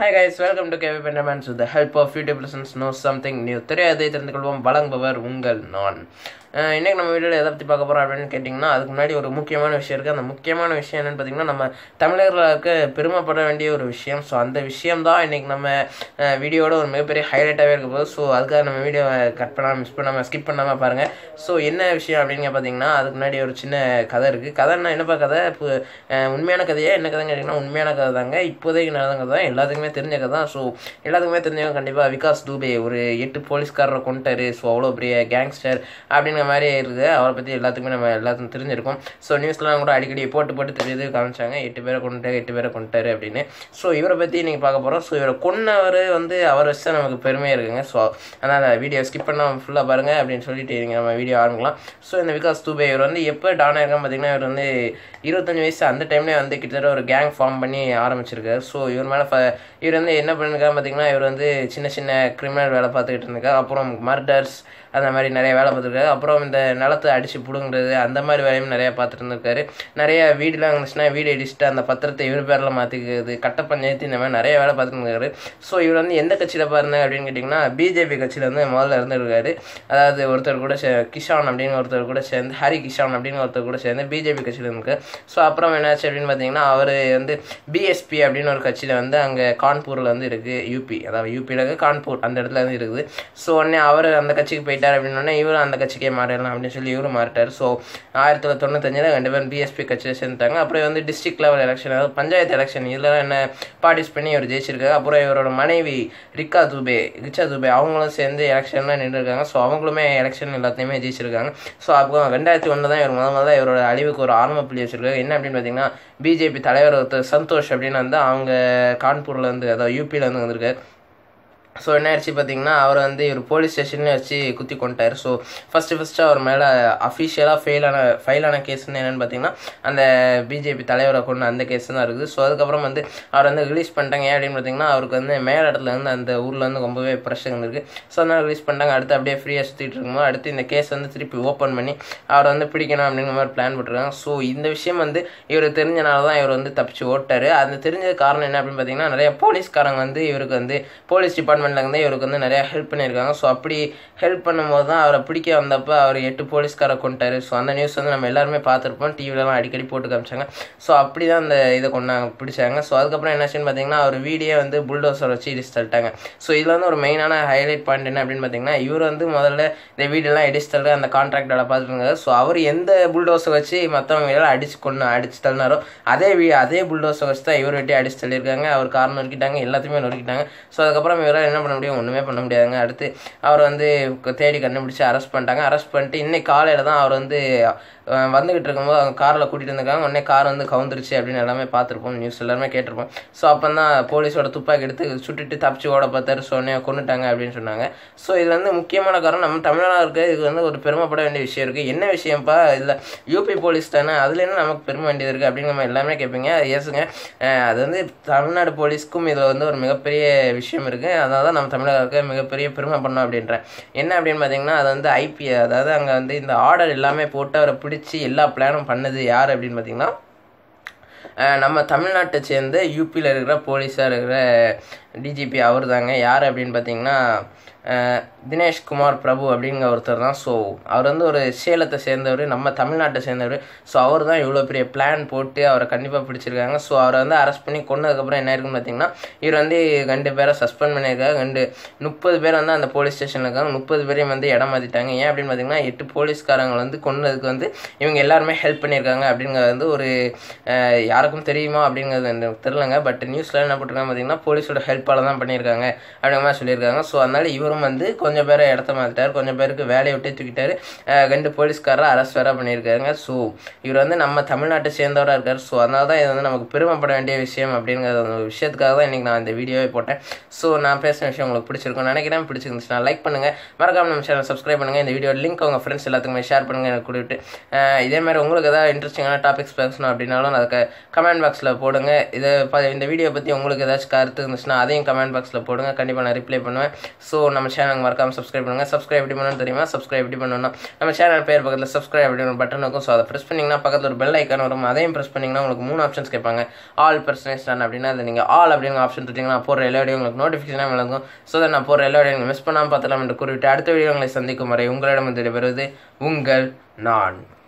hi guys welcome to KV பெண்டமேன்ஸ் with help of YouTube lessons know something new தெரியாதே தெரிந்து கொள்வோம் வழங்குபவர் உங்கள் நான் அஹ் இன்னைக்கு நம்ம வீடியோவில் எதை பற்றி பார்க்க போகிறோம் அப்படின்னு கேட்டிங்கன்னா அதுக்கு முன்னாடி ஒரு முக்கியமான விஷயம் இருக்குது அந்த முக்கியமான விஷயம் என்னென்னு பார்த்தீங்கன்னா நம்ம தமிழர்களுக்கு பெருமைப்பட வேண்டிய ஒரு விஷயம் ஸோ அந்த விஷயம் தான் இன்றைக்கி நம்ம அஹ், வீடியோட ஒரு மிகப்பெரிய ஹைலைட்டாகவே இருக்க போகுது ஸோ அதுக்காக நம்ம வீடியோவை கட் பண்ணாமல் மிஸ் பண்ணாமல் ஸ்கிப் பண்ணாமல் பாருங்கள் ஸோ என்ன விஷயம் அப்படின்னு பார்த்தீங்கன்னா அதுக்கு முன்னாடி ஒரு சின்ன கதை இருக்குது கதைன்னா என்னப்பா கதை இப்போ அஹ், உண்மையான கதையா என்ன கதைன்னு கேட்டிங்கன்னா உண்மையான கதை தாங்க இப்போதைக்கு நடந்த கதை தான் எல்லாத்துக்குமே தெரிஞ்ச கதை தான் ஸோ எல்லாத்துக்குமே தெரிஞ்சவங்க கண்டிப்பாக விகாஸ் தூபே ஒரு எட்டு போலீஸ்காரரை கொண்டுட்டாரு ஸோ அவ்வளோ பெரிய கேங்ஸ்டர் அப்படிங்கிற மாதிரி இருக்குது அவரை பற்றி எல்லாத்துக்குமே நம்ம எல்லாத்துக்கும் தெரிஞ்சிருக்கும் ஸோ நியூஸ்லாம் கூட அடிக்கடி போட்டு போட்டு தெரியுது காமிச்சாங்க எட்டு பேரை கொண்டுட்டாரு எட்டு பேரை கொண்டுட்டாரு அப்படின்னு ஸோ இவரை பற்றி நீங்கள் பார்க்க போகிறோம் ஸோ இவரை கொன்னவர் வந்து அவர் வச்சு தான் நமக்கு பெருமையாக இருக்குங்க ஸோ அதனால் வீடியோ ஸ்கிப் பண்ணாமல் ஃபுல்லாக பாருங்கள் அப்படின்னு சொல்லிட்டு நீங்கள் நம்ம வீடியோ ஆரம்பிக்கலாம் ஸோ இந்த விகாஸ் தூபே இவர் வந்து எப்போ டான் ஆயிருக்கான்னு பார்த்தீங்கன்னா இவர் வந்து இருபத்தஞ்சு வயசு அந்த டைம்லேயே வந்து கிட்டத்தட்ட ஒரு கேங் ஃபார்ம் பண்ணி ஆரம்பிச்சிருக்காரு ஸோ இவர் மேலே இவர் வந்து என்ன பண்ணிருக்காரு பார்த்தீங்கன்னா இவர் வந்து சின்ன சின்ன கிரிமினல் வேலை பார்த்துக்கிட்டு இருந்திருக்காரு அப்புறம் மர்டர்ஸ் அந்த மாதிரி நிறைய வேலை பார்த்துருக்காரு அப்புறம் இந்த நிலத்தை அடித்து பிடுங்குறது அந்த மாதிரி வேலையும் நிறைய பார்த்துட்டு இருந்திருக்காரு நிறைய வீடுலாம் இருந்துச்சுன்னா வீடு இடிச்சுட்டு அந்த பத்திரத்தை இவர் பேரில் மாற்றிக்கிறது கட்ட பஞ்சாயத்து இந்த மாதிரி நிறைய வேலை பார்த்துட்டு இருக்காரு ஸோ இவர் வந்து எந்த கட்சியில் பாருங்க அப்படின்னு கேட்டிங்கன்னா பிஜேபி கட்சியில் வந்து முதல்ல இருந்திருக்காரு அதாவது ஒருத்தர் கூட சே கிஷான் அப்படின்னு ஒருத்தர் கூட சேர்ந்து ஹரி கிஷான் அப்படின்னு ஒருத்தர் கூட சேர்ந்து பிஜேபி கட்சியில் இருக்கு ஸோ அப்புறம் என்னாச்சு அப்படின்னு பார்த்தீங்கன்னா அவர் வந்து பிஎஸ்பி அப்படின்னு ஒரு கட்சியில் வந்து அங்கே கான்பூரில் வந்து இருக்குது யூபி அதாவது யூபியில் இருக்கு கான்பூர் அந்த இடத்துல வந்து இருக்குது ஸோ உடனே அவர் அந்த கட்சிக்கு போயிட்டார் அப்படின்னோடனே இவரும் அந்த கட்சிக்கே மாறிடலாம் அப்படின்னு சொல்லி இவரும் மாறிட்டார் ஸோ ஆயிரத்தி தொள்ளாயிரத்தி தொண்ணூத்தஞ்சில் ரெண்டு பேரும் பிஎஸ்பி கட்சியில் சேர்ந்துட்டாங்க அப்புறம் வந்து டிஸ்ட்ரிக்ட் லெவல் எலெக்ஷன் அதாவது பஞ்சாயத்து எலெக்ஷன் இதில் என்ன பார்ட்டிஸ் பண்ணி இவர் ஜெயிச்சிருக்காரு அப்புறம் இவரோட மனைவி ரிக்கா துபே ரிச்சா துபே அவங்களும் சேர்ந்து எலெக்ஷன்லாம் நின்றுருக்காங்க ஸோ அவங்களுமே எலெக்ஷன் எல்லாத்தையுமே ஜெயிச்சிருக்காங்க ஸோ அப்போ ரெண்டாயிரத்தி ஒன்று தான் இவர் முத முதல்ல இவரோட அழிவுக்கு ஒரு ஆரம்ப புள்ளி வச்சிருக்காரு என்ன அப்படின்னு பார்த்தீங்கன்னா பிஜேபி தலைவர் ஒருத்தர் சந்தோஷ் அப்படின்னு வந்து அவங்க கான்பூரில் இருந்து அதாவது யூபியில் இருந்து வந்திருக்காரு ஸோ என்ன ஆயிடுச்சு பார்த்தீங்கன்னா அவர் வந்து இவர் போலீஸ் ஸ்டேஷன்லேயே வச்சு குத்தி கொண்டார் ஸோ ஃபஸ்ட்டு ஃபஸ்ட்டு அவர் மேலே அஃபிஷியலாக ஃபெயிலான ஃபைலான கேஸ் வந்து என்னென்னு பார்த்தீங்கன்னா அந்த பிஜேபி தலைவரை கொண்டு அந்த கேஸ் தான் இருக்குது ஸோ அதுக்கப்புறம் வந்து அவர் வந்து ரிலீஸ் பண்ணிட்டாங்க ஏன் அப்படின்னு பார்த்தீங்கன்னா அவருக்கு வந்து மேல் இடத்துல இருந்து அந்த ஊரில் வந்து ரொம்பவே ப்ரெஷர் இருக்குது ஸோ அதனால் ரிலீஸ் பண்ணிட்டாங்க அடுத்து அப்படியே ஃப்ரீயாக சுற்றிட்டு இருக்கும்போது அடுத்து இந்த கேஸ் வந்து திருப்பி ஓப்பன் பண்ணி அவரை வந்து பிடிக்கணும் அப்படிங்கிற மாதிரி பிளான் போட்டிருக்காங்க ஸோ இந்த விஷயம் வந்து இவர் தெரிஞ்சனால தான் இவர் வந்து தப்பிச்சு ஓட்டார் அந்த தெரிஞ்ச காரணம் என்ன அப்படின்னு பார்த்தீங்கன்னா நிறைய போலீஸ்காரங்க வந்து இவருக்கு வந்து போலீஸ் டிபார்ட்மெண்ட் டிபார்ட்மெண்ட்லேருந்து இவருக்கு வந்து நிறையா ஹெல்ப் பண்ணியிருக்காங்க ஸோ அப்படி ஹெல்ப் பண்ணும்போது தான் அவரை பிடிக்க வந்தப்போ அவர் எட்டு போலீஸ்காரை கொண்டாரு ஸோ அந்த நியூஸ் வந்து நம்ம எல்லாருமே பார்த்துருப்போம் டிவிலலாம் அடிக்கடி போட்டு காமிச்சாங்க ஸோ அப்படி தான் அந்த இதை கொண்டாங்க பிடிச்சாங்க ஸோ அதுக்கப்புறம் என்னாச்சுன்னு பார்த்தீங்கன்னா அவர் வீடியோ வந்து புல்டோசர் வச்சு இடிச்சு தள்ளிட்டாங்க ஸோ இதில் வந்து ஒரு மெயினான ஹைலைட் பாயிண்ட் என்ன அப்படின்னு பார்த்தீங்கன்னா இவர் வந்து முதல்ல இந்த வீடியோலாம் இடிச்சு தள்ளு அந்த கான்ட்ராக்ட் வேலை பார்த்துட்டு இருந்தாரு ஸோ அவர் எந்த புல்டோஸை வச்சு மற்றவங்க எல்லாம் அடிச்சு கொண்டு அடிச்சு தள்ளினாரோ அதே வீ அதே புல்டோஸை வச்சு தான் இவர் வெட்டி அடிச்சு தள்ளியிருக்காங்க அவர் கார் நொறுக்கிட்டாங்க எல்லாத்தையுமே நொறுக்கிட்டாங்க ஸோ அதுக்கப்புறம் இவரால் என்ன பண்ண முடியும் ஒன்றுமே பண்ண முடியாதுங்க அடுத்து அவர் வந்து தேடி கண்டுபிடிச்சி அரெஸ்ட் பண்ணிட்டாங்க அரெஸ்ட் பண்ணிட்டு இன்னைக்கு காலையில் தான் அவர் வந்து அஹ், வந்துகிட்டு இருக்கும்போது அவங்க காரில் கூட்டிகிட்டு வந்திருக்காங்க உடனே கார் வந்து கவுந்துருச்சு அப்படின்னு எல்லாமே பார்த்துருப்போம் நியூஸ் எல்லாருமே கேட்டிருப்போம் ஸோ அப்போ தான் போலீஸோட துப்பாக்கி எடுத்து சுட்டுட்டு தப்பிச்சு ஓட பார்த்தாரு ஸோ உடனே கொண்டுட்டாங்க அப்படின்னு சொன்னாங்க ஸோ இது வந்து முக்கியமான காரணம் நம்ம தமிழ்நாடு இருக்க இது வந்து ஒரு பெருமைப்பட வேண்டிய விஷயம் இருக்குது என்ன விஷயம்ப்பா இதில் யூபி போலீஸ் தானே அதில் என்ன நமக்கு பெருமை வேண்டியது இருக்குது அப்படின்னு நம்ம எல்லாமே கேட்பீங்க ஏசுங்க அஹ், அது வந்து தமிழ்நாடு போலீஸ்க்கும் இதில் வந்து ஒரு மிகப்பெரிய விஷயம் இருக்குது அதனால தான் நம்ம தமிழர்களுக்கு மிகப்பெரிய பெருமை பண்ணோம் அப்படின்றேன் என்ன அப்படின்னு பார்த்தீங்கன்னா அது வந்து ஐபி அதாவது அங்கே வந்து இந்த ஆர்டர் எல்லாமே போட்டு அவரை பிடிச்சி எல்லா பிளானும் பண்ணது யார் அப்படின்னு பார்த்தீங்கன்னா அஹ் நம்ம தமிழ்நாட்டை சேர்ந்த யூபியில் இருக்கிற போலீஸாக இருக்கிற டிஜிபி அவர் தாங்க யார் அப்படின்னு பார்த்தீங்கன்னா அஹ் தினேஷ் குமார் பிரபு அப்படிங்கிற ஒருத்தர் தான் ஸோ அவர் வந்து ஒரு சேலத்தை சேர்ந்தவர் நம்ம தமிழ்நாட்டை சேர்ந்தவர் ஸோ அவர் தான் இவ்வளோ பெரிய பிளான் போட்டு அவரை கண்டிப்பாக பிடிச்சிருக்காங்க ஸோ அவரை வந்து அரெஸ்ட் பண்ணி கொண்டதுக்கப்புறம் என்ன இருக்குன்னு பார்த்தீங்கன்னா இவர் வந்து ரெண்டு பேரை சஸ்பெண்ட் பண்ணியிருக்காங்க ரெண்டு முப்பது பேர் வந்து அந்த போலீஸ் ஸ்டேஷனில் இருக்காங்க முப்பது பேரையும் வந்து இடம் மாற்றிட்டாங்க ஏன் அப்படின்னு பார்த்தீங்கன்னா எட்டு போலீஸ்காரங்க வந்து கொண்டதுக்கு வந்து இவங்க எல்லாருமே ஹெல்ப் பண்ணியிருக்காங்க அப்படிங்கிறது வந்து ஒரு அஹ், யாருக்கும் தெரியுமா அப்படிங்கிறது எனக்கு தெரிலங்க பட் நியூஸில் என்ன போட்டிருக்காங்க பார்த்தீங்கன்னா போலீஸோட ஹெல்ப்பால் தான் பண்ணியிருக்காங்க அப்படிங்கிற மாதிரி சொல்லியிருக்காங்க ஸோ அதனால இவரும் வந்து கொஞ்சம் பேரை இடத்த மாற்றிட்டார் கொஞ்சம் பேருக்கு வேலையை விட்டு தூக்கிட்டாரு அஹ், ரெண்டு போலீஸ்காரரை அரெஸ்ட் வேற பண்ணியிருக்காங்க ஸோ இவர் வந்து நம்ம தமிழ்நாட்டை சேர்ந்தவராக இருக்கார் ஸோ அதனால தான் இது வந்து நமக்கு பெருமைப்பட வேண்டிய விஷயம் அப்படிங்கிற அந்த ஒரு விஷயத்துக்காக தான் இன்றைக்கி நான் இந்த வீடியோவே போட்டேன் ஸோ நான் பேசுகிற விஷயம் உங்களுக்கு பிடிச்சிருக்கும் நினைக்கிறேன் பிடிச்சிருந்துச்சுன்னா லைக் பண்ணுங்கள் மறக்காம நம்ம சேனல் சப்ஸ்கிரைப் பண்ணுங்கள் இந்த வீடியோ லிங்க் உங்கள் ஃப்ரெண்ட்ஸ் எல்லாத்துக்குமே ஷேர் பண்ணுங்கள் எனக்கு கொடுத்துட்டு அஹ், இதே மாதிரி உங்களுக்கு ஏதாவது இன்ட்ரெஸ்டிங்கான டாபிக்ஸ் பேசணும் அப்படின்னாலும் அதுக்கு கமெண்ட் பாக்ஸில் போடுங்க இதை ப- இந்த வீடியோ பற்றி உங்களுக்கு ஏதாச்சும் கருத்து இருந்துச்சுன்னா அதையும் கமெண்ட் பாக்ஸில் போடுங்க கண்டிப்பாக நான் ரிப்ளை பண்ணுவேன் ஸோ நம்ம நம்ம சேனல் மறக்காம சப்ஸ்கிரைப் பண்ணுங்க சப்ஸ்கிரைப் எப்படி பண்ணணும்னு தெரியுமா சப்ஸ்கிரைப் எப்படி பண்ணணும்னா நம்ம சேனல் பேர் பக்கத்தில் சப்ஸ்கிரைப் அப்படின்னு பட்டன் இருக்கும் ஸோ அதை ப்ரெஸ் பண்ணிங்கன்னா பக்கத்தில் ஒரு பெல் ஐக்கான் வரும் அதையும் ப்ரெஸ் பண்ணிங்கன்னா உங்களுக்கு மூணு ஆப்ஷன்ஸ் கேட்பாங்க ஆல் பர்சனேஜ் டன் அப்படின்னா அது நீங்கள் ஆல் அப்படிங்கிற ஆப்ஷன் கொடுத்தீங்கன்னா நான் போடுற எல்லா வீடியோ உங்களுக்கு நோட்டிஃபிகேஷனாக விளங்கும் ஸோ தட் நான் போடுற எல்லா வீடியோ நீங்கள் மிஸ் பண்ணாமல் பார்த்துலாம் என்று கூறிவிட்டு அடுத்த வீடியோ உங்களை சந்திக்கும் வரை உங்களிடம் வந்து வருவது உங்கள் நான்